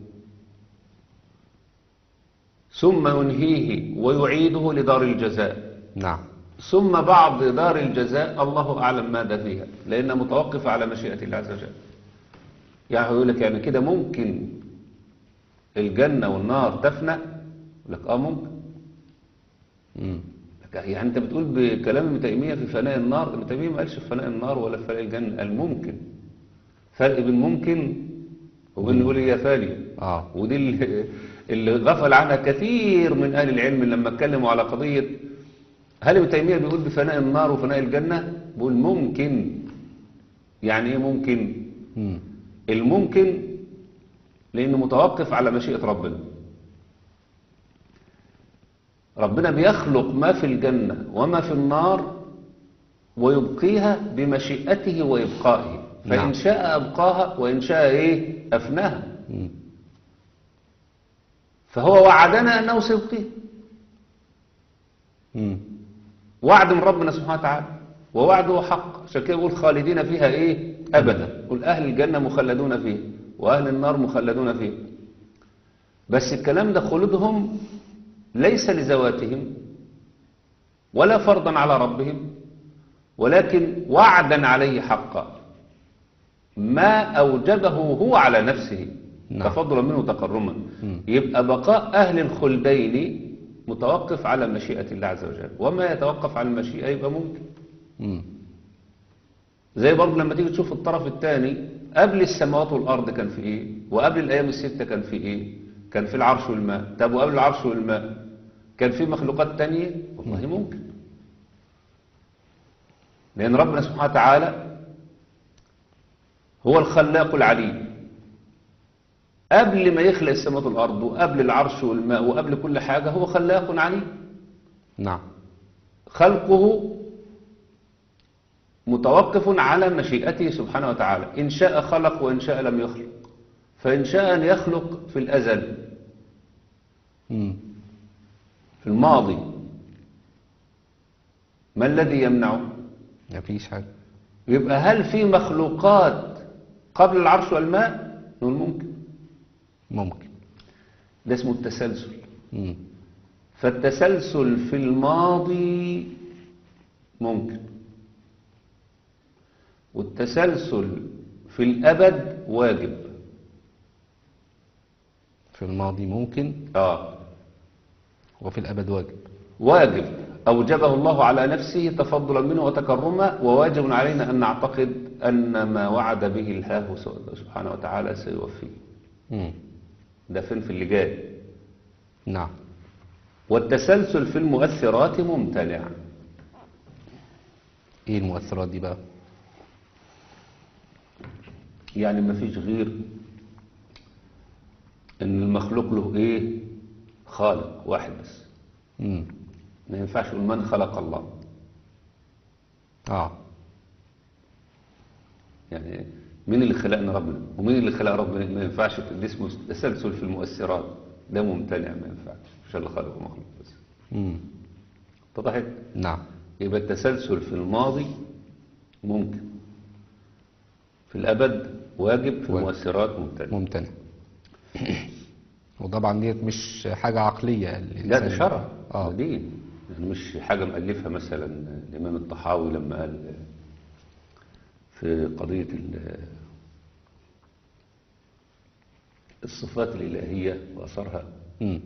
ثم ينهيه ويعيده لدار الجزاء نعم ثم بعد دار الجزاء الله أعلم ماذا فيها لأنها متوقفة على مشيئة الله عز وجل يعني هو يقول لك يعني كده ممكن الجنة والنار تفنى يقول لك آه ممكن مم. لك يعني أنت بتقول بكلام ابن تيمية في فناء النار ابن تيمية ما قالش في فناء النار ولا في فناء الجنة قال ممكن فرق بين ممكن وبين نقول هي فانية اه ودي اللي, اللي غفل عنها كثير من أهل العلم لما اتكلموا على قضية هل ابن تيمية بيقول بفناء النار وفناء الجنة بيقول ممكن يعني ايه ممكن مم. الممكن لأنه متوقف على مشيئة ربنا ربنا بيخلق ما في الجنة وما في النار ويبقيها بمشيئته وإبقائه فإن نعم. شاء أبقاها وإن شاء إيه أفناها مم. فهو وعدنا أنه سيبقيه مم. وعد من ربنا سبحانه وتعالى ووعده حق عشان كده يقول خالدين فيها ايه ابدا يقول اهل الجنه مخلدون فيها واهل النار مخلدون فيها بس الكلام ده خلودهم ليس لذواتهم ولا فرضا على ربهم ولكن وعدا عليه حقا ما اوجبه هو على نفسه نعم. تفضلا منه تكرما مم. يبقى بقاء أهل الخلدين متوقف على مشيئة الله عز وجل وما يتوقف على المشيئة يبقى ممكن مم. زي برضه لما تيجي تشوف الطرف الثاني قبل السماوات والأرض كان في إيه وقبل الأيام الستة كان في إيه كان في العرش والماء طب وقبل العرش والماء كان في مخلوقات تانية والله ممكن لأن ربنا سبحانه وتعالى هو الخلاق العليم قبل ما يخلق السماوات والأرض وقبل العرش والماء وقبل كل حاجة هو خلاق عليم نعم خلقه متوقف على مشيئته سبحانه وتعالى إن شاء خلق وإن شاء لم يخلق فإن شاء أن يخلق في الأزل مم. في الماضي ما الذي يمنعه مفيش حاجة يبقى هل في مخلوقات قبل العرش والماء نقول ممكن ممكن ده اسمه التسلسل مم. فالتسلسل في الماضي ممكن والتسلسل في الأبد واجب في الماضي ممكن آه وفي الأبد واجب واجب أوجبه الله على نفسه تفضلا منه وتكرما وواجب علينا أن نعتقد أن ما وعد به الله سبحانه وتعالى سيوفيه مم. ده فين في اللي جاي نعم والتسلسل في المؤثرات ممتنع ايه المؤثرات دي بقى يعني ما فيش غير ان المخلوق له ايه خالق واحد بس مم. ما ينفعش يقول من خلق الله اه يعني مين اللي خلقنا ربنا ومين اللي خلق ربنا ما ينفعش ده اسمه تسلسل في المؤثرات ده ممتنع ما ينفعش مش اللي خلقه مخلوق بس مم. اتضحت نعم يبقى التسلسل في الماضي ممكن في الأبد واجب في واجب. المؤثرات ممتنع ممتنع وطبعا ديت مش حاجة عقلية لا ده الإنسان- شرع اه ده دين يعني مش حاجة مألفها مثلا الإمام الطحاوي لما قال في قضية ال- الصفات الإلهية وأثرها مم.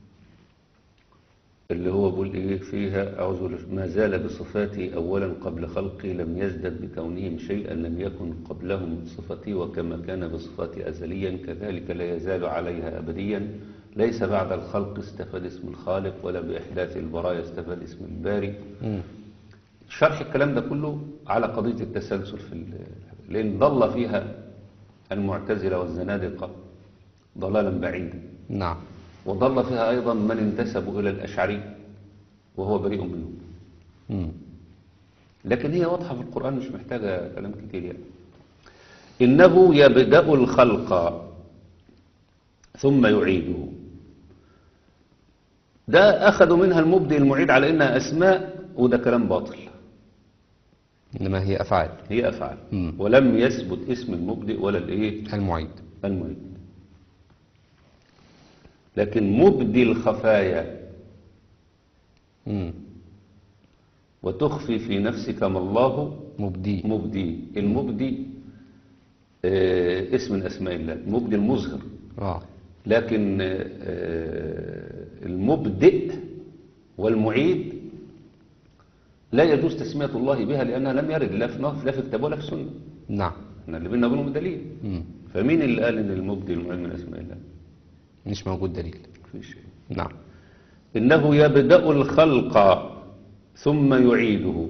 اللي هو بيقول إيه فيها أعوذ بالله ما زال بصفاتي أولا قبل خلقي لم يزدد بكونهم شيئا لم يكن قبلهم من صفتي وكما كان بصفاتي أزليا كذلك لا يزال عليها أبديا ليس بعد الخلق استفاد اسم الخالق ولا بإحداث البرايا استفاد اسم الباري مم. شرح الكلام ده كله على قضية التسلسل في ال- لأن ضل فيها المعتزلة والزنادقة ضلالا بعيدا نعم وضل فيها أيضا من انتسبوا إلى الأشعري وهو بريء منهم مم. لكن هي واضحة في القرآن مش محتاجة كلام كتير يعني إنه يبدأ الخلق ثم يعيده ده أخذوا منها المبدئ المعيد على إنها أسماء وده كلام باطل إنما هي أفعال هي أفعال مم. ولم يثبت اسم المبدئ ولا الإيه المعيد المعيد لكن مبدي الخفايا مم. وتخفي في نفسك ما الله مبدي مبدي المبدي آه، اسم من أسماء الله المبدي المظهر اه لكن آه، المبدئ والمعيد لا يجوز تسمية الله بها لأنها لم يرد لا في لا في كتاب ولا في سنة نعم احنا اللي بينا وبينهم دليل مم. فمين اللي قال ان المبدئ المعيد من أسماء الله مش موجود دليل في شيء نعم إنه يبدأ الخلق ثم يعيده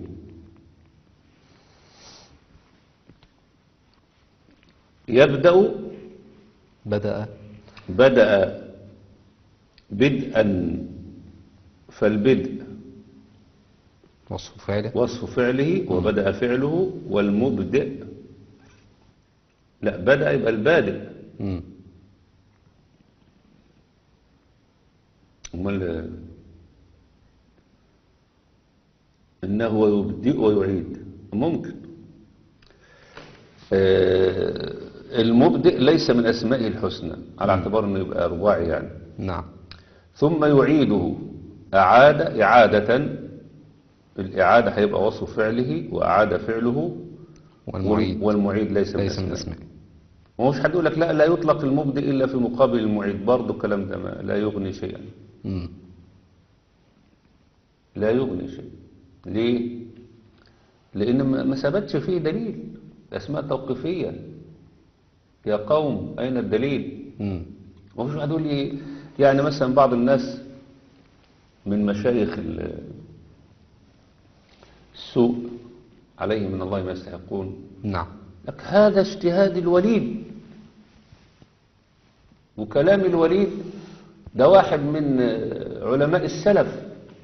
يبدأ بدأ بدأ بدءا فالبدء وصف فعله وصف فعله وبدأ فعله والمبدئ لا بدأ يبقى البادئ مم. امال انه يبدئ ويعيد ممكن آه، المبدئ ليس من اسمائه الحسنى على اعتبار انه يبقى رباعي يعني نعم ثم يعيده أعاد إعادة الإعادة هيبقى وصف فعله وأعاد فعله والمعيد والمعيد ليس من ليس من أسمائه أسماء ومش حد يقول لك لا لا يطلق المبدئ إلا في مقابل المعيد برضه الكلام ده ما لا يغني شيئا مم. لا يغني شيء ليه؟ لأن ما ما ثبتش فيه دليل أسماء توقيفية يا قوم أين الدليل؟ مم. ومش واحد يقول لي يعني مثلا بعض الناس من مشايخ ال- السوء عليهم من الله ما يستحقون نعم لك هذا اجتهاد الوليد وكلام الوليد ده واحد من علماء السلف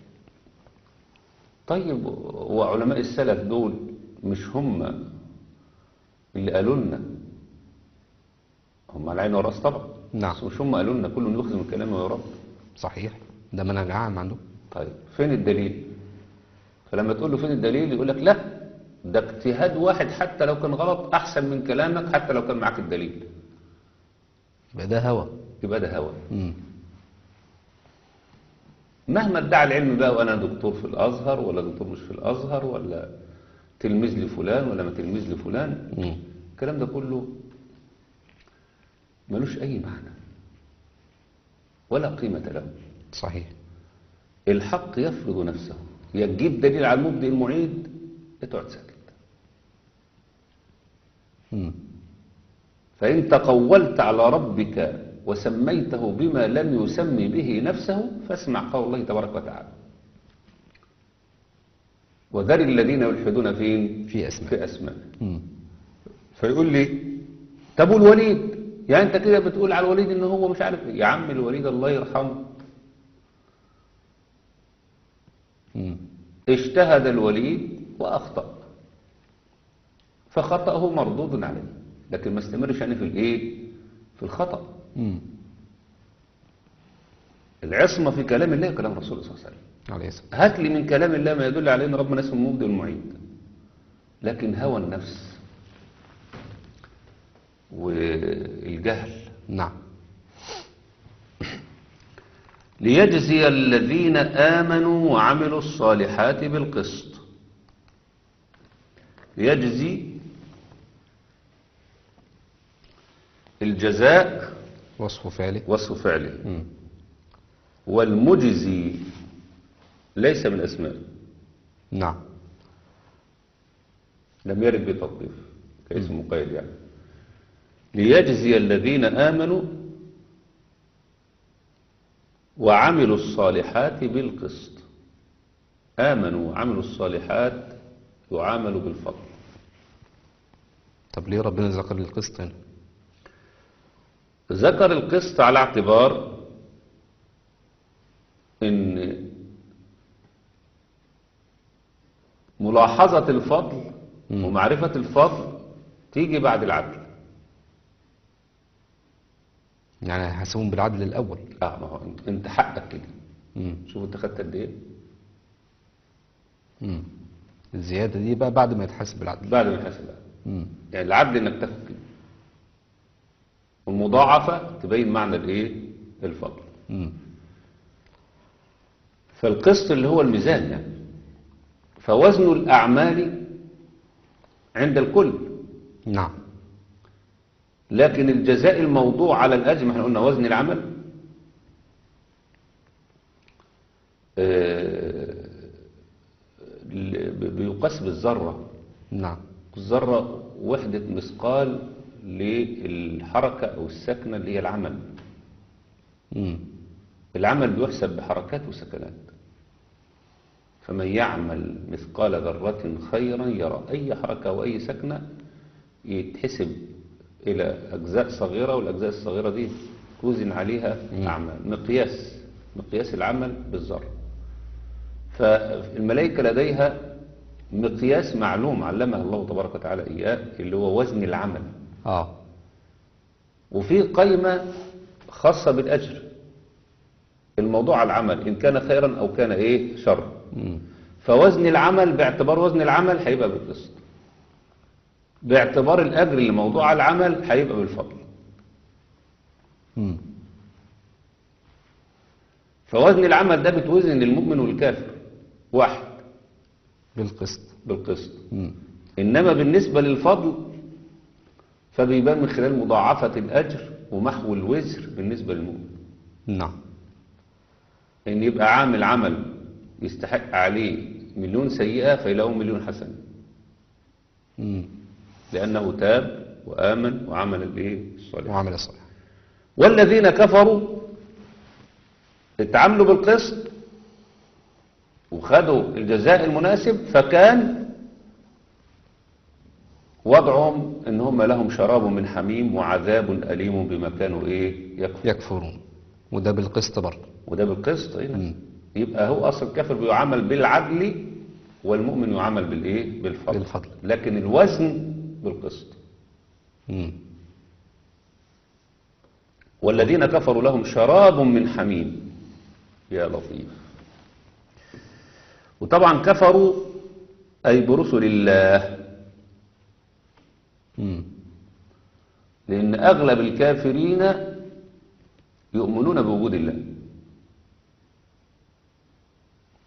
طيب وعلماء السلف دول مش هم اللي قالوا لنا هم على العين والراس طبعا نعم. بس مش هم قالوا لنا كل يؤخذ من كلامه ويرد صحيح ده منهج عام عندهم طيب فين الدليل فلما تقول له فين الدليل يقول لك لا ده اجتهاد واحد حتى لو كان غلط احسن من كلامك حتى لو كان معاك الدليل يبقى ده هوى يبقى ده هوى مم. مهما ادعى العلم بقى وانا دكتور في الازهر ولا دكتور مش في الازهر ولا تلميذ لفلان ولا ما تلميذ لفلان مم. الكلام ده كله ملوش اي معنى ولا قيمة له صحيح الحق يفرض نفسه يا تجيب دليل على المبدئ المعيد يا تقعد ساكت مم. فإن تقولت على ربك وسميته بما لم يسمي به نفسه فاسمع قول الله تبارك وتعالى وذر الذين يلحدون فين في أسماء في أسماء مم. فيقول لي طب والوليد يعني انت كده بتقول على الوليد ان هو مش عارف إيه. يا عم الوليد الله يرحمه مم. اجتهد الوليد واخطأ فخطأه مردود عليه لكن ما استمرش يعني في الايه في الخطأ مم. العصمة في كلام الله كلام رسول الله صلى الله عليه وسلم عليه الصلاة هات لي من كلام الله ما يدل على ان ربنا اسمه المبدئ المعيد لكن هوى النفس والجهل نعم ليجزي الذين آمنوا وعملوا الصالحات بالقسط ليجزي الجزاء وصف فعله وصف فعله مم. والمجزي ليس من أسماء نعم لم يرد بتطبيق كاسم مقيد يعني ليجزي الذين آمنوا وعملوا الصالحات بالقسط آمنوا وعملوا الصالحات يعاملوا بالفضل طب ليه ربنا ذكر القسط هنا ذكر القسط على اعتبار ان ملاحظة الفضل ومعرفة الفضل تيجي بعد العدل يعني هيحاسبهم بالعدل الأول اه ما هو انت- انت حقك كده مم. شوف انت خدت قد ايه مم. الزيادة دي بقى بعد ما يتحاسب بالعدل بعد ما يحاسب العدل. مم. يعني العدل انك تاخد كده والمضاعفة تبين معنى الايه الفضل مم. فالقسط اللي هو الميزان يعني فوزن الأعمال عند الكل نعم لكن الجزاء الموضوع على الأجر ما احنا قلنا وزن العمل آه، ال- ب- بيقاس بالذرة نعم الذرة وحدة مثقال للحركة أو السكنة اللي هي العمل مم. العمل بيحسب بحركات وسكنات فمن يعمل مثقال ذرة خيرا يرى أي حركة وأي سكنة يتحسب إلى أجزاء صغيرة والأجزاء الصغيرة دي توزن عليها أعمال مقياس مقياس العمل بالذرة فالملائكة لديها مقياس معلوم علمها الله تبارك وتعالى إياه اللي هو وزن العمل اه وفي قيمة خاصة بالأجر الموضوع على العمل إن كان خيرا أو كان إيه شر مم. فوزن العمل باعتبار وزن العمل هيبقى بالقسط باعتبار الأجر اللي موضوع على العمل هيبقى بالفضل مم. فوزن العمل ده بتوزن للمؤمن والكافر واحد بالقسط بالقسط مم. إنما بالنسبة للفضل فبيبان من خلال مضاعفة الأجر ومحو الوزر بالنسبة للمؤمن نعم إن يبقى عامل عمل يستحق عليه مليون سيئة فيلاقوا مليون حسنة مم. لأنه تاب وآمن وعمل الإيه الصالح وعمل الصالح والذين كفروا اتعاملوا بالقسط وخدوا الجزاء المناسب فكان وضعهم ان هم لهم شراب من حميم وعذاب أليم بما كانوا ايه يكفر يكفرون وده بالقسط برضه وده بالقسط هنا مم. يبقى هو اصل الكافر بيعامل بالعدل والمؤمن يعامل بالايه بالفضل بالفضل. لكن الوزن بالقسط مم. والذين كفروا لهم شراب من حميم يا لطيف وطبعا كفروا أي برسل الله مم. لأن أغلب الكافرين يؤمنون بوجود الله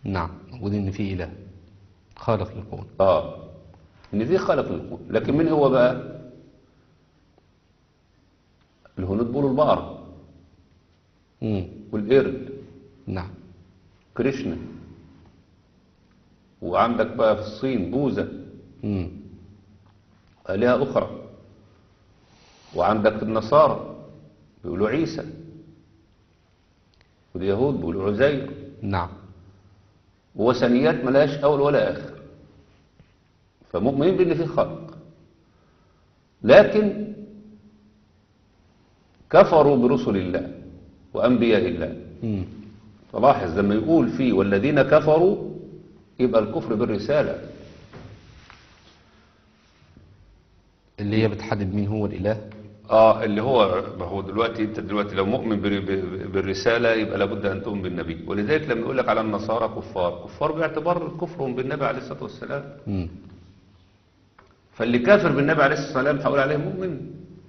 نعم وإن في إله خالق للكون اه ان في خلق للكون لكن من هو بقى الهنود بيقولوا البقرة مم. والقرد نعم كريشنا وعندك بقى في الصين بوذا مم. آلهة أخرى وعندك النصارى بيقولوا عيسى واليهود بيقولوا عزير نعم ووثنيات ملهاش أول ولا آخر فمؤمنين بأن في خلق لكن كفروا برسل الله وأنبياء الله مم. فلاحظ لما يقول فيه والذين كفروا يبقى الكفر بالرسالة اللي هي بتحدد مين هو الإله اه اللي هو ما هو دلوقتي انت دلوقتي لو مؤمن بر- ب- بالرساله يبقى لابد ان تؤمن بالنبي ولذلك لما يقول لك على النصارى كفار كفار باعتبار كفرهم بالنبي عليه الصلاه والسلام مم. فاللي كافر بالنبي عليه الصلاه والسلام هقول عليه مؤمن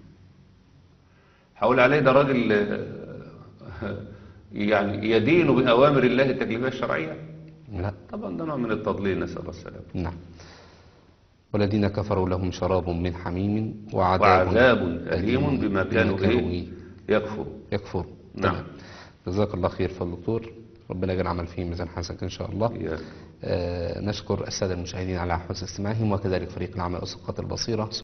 هقول عليه ده راجل آه، يعني يدين باوامر الله التكليفيه الشرعيه لا طبعا ده نوع من التضليل نسال الله السلامه نعم والذين كفروا لهم شراب من حميم وعذاب, وعذاب اليم بما كانوا ايه يكفروا يكفروا نعم. تمام. جزاك الله خير فالدكتور ربنا يجعل عمل فيه ميزان حسنك إن شاء الله إياك. آه نشكر السادة المشاهدين على حسن استماعهم وكذلك فريق العمل أسقاط البصيرة